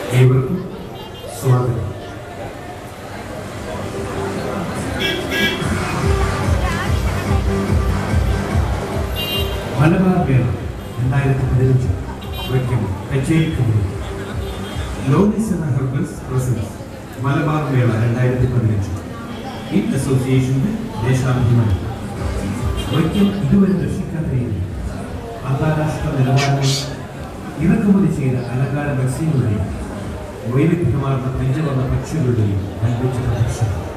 ഏവർക്കും സ്വാഗതം മലബാർ മേള രണ്ടായിരത്തി പതിനഞ്ച് വയ്ക്കും കച്ചേരി കമ്പനി ലോണിസ് എന്ന ഹെർബൽസ് പ്രസൻസ് മലബാർ മേള രണ്ടായിരത്തി പതിനഞ്ച് ഇൻ അസോസിയേഷൻ ദേശാഭിമാനി വൈക്കം ഇതുവരെ ദർശിക്കാത്ത രീതിയിൽ അന്താരാഷ്ട്ര നിലവാരത്തിൽ ഇറക്കുമതി ചെയ്ത അലങ്കാര മത്സ്യങ്ങളുടെയും വൈവിധ്യമാർന്ന പഞ്ചവർണ്ണ പക്ഷികളുടെയും വൻപിച്ച പ്രദർശനം